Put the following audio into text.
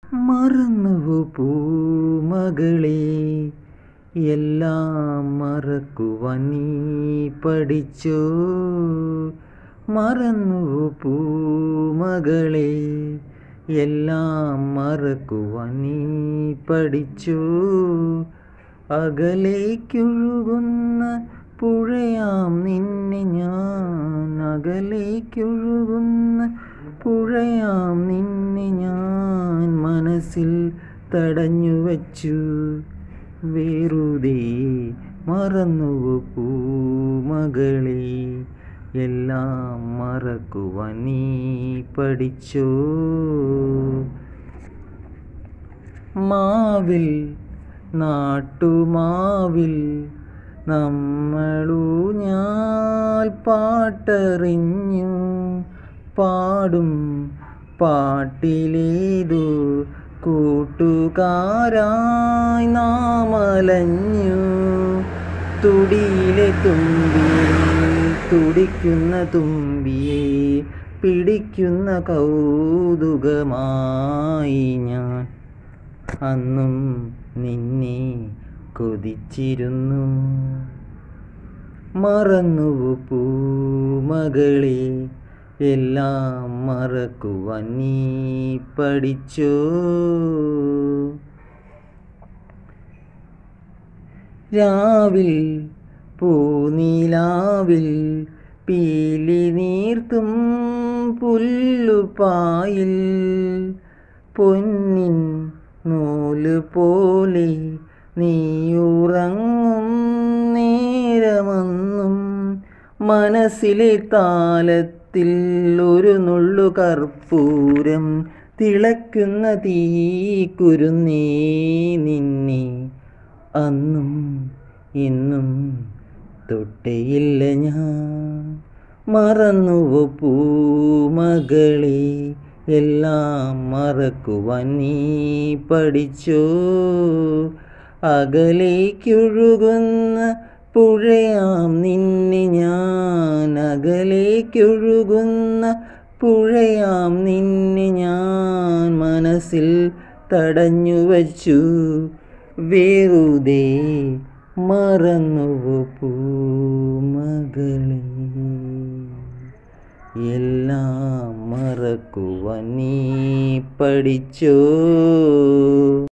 മറന്നുവോ പൂമകളെ എല്ലാം മറക്കുവാൻ നീ പഠിച്ചോ മറന്നുവോ പൂമകളെ എല്ലാം മറക്കുവാൻ നീ പഠിച്ചോ അകലേക്കൊഴുകുന്ന പുഴയാം നിന്നെ ഞാൻ അകലേക്കൊഴുകുന്ന പുഴയാം നിന്നെ ഞാൻ മനസ്സിൽ തടഞ്ഞു വച്ചു വെറുതെ മറന്നുവോ പൂമകളെ എല്ലാം മറക്കുവാൻ നീ പഠിച്ചോ മാവിൽ നാട്ടുമാവിൽ നമ്മളൂഞ്ഞാൽ പാട്ടറിഞ്ഞു പാടും പാട്ടിലേതു കൂട്ടുകാരായി നാമലഞ്ഞു തുടിയിലെ തുമ്പിയെ തുടിക്കുന്ന തുമ്പിയെ പിടിക്കുന്ന കൗതുകമായി ഞാൻ അന്നും നിന്നെ കൊതിച്ചിരുന്നു മറന്നുവോ പൂമകളെ എല്ലാം മറക്കുവാൻ നീ പഠിച്ചോ രാവിൽ പൂനിലാവിൽ പീലി നീർത്തും പുല്ലുപായിൽ പൊന്നിൻ നൂല് പോലെ നീയുറങ്ങും നേരമൊന്നും മനസ്സിലെ താലത്തിൽ ഒരു നുള്ളു കർപ്പൂരം തിളക്കുന്ന തീക്കുരുന്നേ നിന്നെ അന്നും ഇന്നും തൊട്ടേയില്ല ഞാൻ മറന്നുവോ പൂമകളെ എല്ലാം മറക്കുവാൻ നീ പഠിച്ചോ അകലേക്കൊഴുകുന്ന പുഴയാം നിന്നെ ഞാൻ അകലേക്കൊഴുകുന്ന പുഴയാം നിന്നെ ഞാൻ മനസ്സിൽ തടഞ്ഞു വച്ചു വെറുതെ മറന്നുവോ പൂമകളെ എല്ലാം മറക്കുവാൻ നീ പഠിച്ചോ